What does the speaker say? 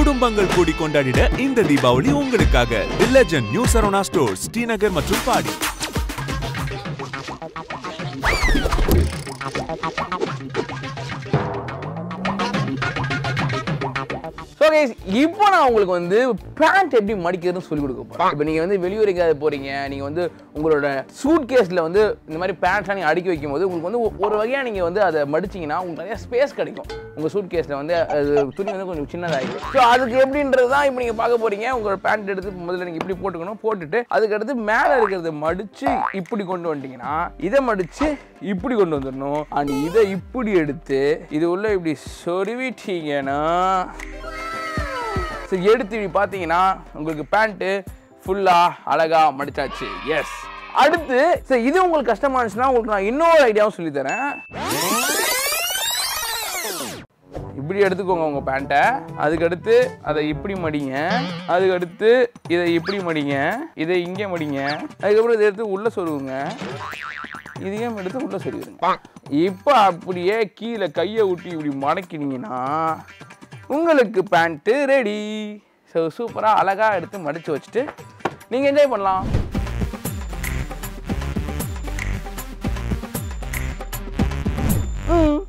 குடும்பங்கள் கூடி கொண்டாடிட இந்த தீபாவளி உங்களுக்காக the legend new Saravana stores Srinagar மற்றும் பாடி ஸோ கைஸ் இப்போ நான் உங்களுக்கு வந்து பேண்ட் எப்படி மடிக்கிறதுன்னு சொல்லி கொடுக்க போகிறேன் இப்போ நீங்கள் வந்து வெளியூருக்காவது போகிறீங்க நீங்கள் வந்து உங்களோட சூட் கேஸில் வந்து இந்த மாதிரி பேண்ட்ஸ்லாம் நீங்கள் அடுக்கி வைக்கும் போது உங்களுக்கு வந்து ஒ- ஒரு வகையாக நீங்கள் வந்து அதை மடிச்சிங்கன்னா உங்களுக்கு நிறைய ஸ்பேஸ் கிடைக்கும் உங்கள் சூட் கேஸில் வந்து அது துணி வந்து கொஞ்சம் சின்னதாகிடும் ஸோ அதுக்கு எப்படின்றது தான் இப்போ நீங்கள் பார்க்க போகிறீங்க உங்களோட பேண்ட் எடுத்து முதல்ல நீங்கள் இப்படி போட்டுக்கணும் போட்டுட்டு அதுக்கடுத்து மேலே இருக்கிறத மடித்து இப்படி கொண்டு வந்துட்டீங்கன்னா இதை மடித்து இப்படி கொண்டு வந்துடணும் அண்ட் இதை இப்படி எடுத்து இது உள்ள இப்படி சொருவிட்டீங்கன்னா சரி எடுத்து இப்படி பார்த்தீங்கன்னா உங்களுக்கு பேண்ட்டு ஃபுல்லாக அழகாக மடிச்சாச்சு எஸ் அடுத்து சரி இது உங்களுக்கு கஷ்டமா இருந்துச்சுன்னா உங்களுக்கு நான் இன்னொரு ஐடியாவும் சொல்லி தரேன் இப்படி எடுத்துக்கோங்க உங்கள் பேண்ட்டை அதுக்கடுத்து அதை இப்படி மடிங்க அதுக்கடுத்து இதை இப்படி மடிங்க இதை இங்கே மடிங்க அதுக்கப்புறம் இதை எடுத்து உள்ளே சொருவுங்க இதையும் எடுத்து உள்ளே சொருவிடுங்க இப்போ அப்படியே கீழே கையை விட்டு இப்படி மடக்கினீங்கன்னா உங்களுக்கு பேண்ட்டு ரெடி ஸோ சூப்பராக அழகாக எடுத்து மடித்து வச்சுட்டு நீங்கள் என்ஜாய் பண்ணலாம் ம்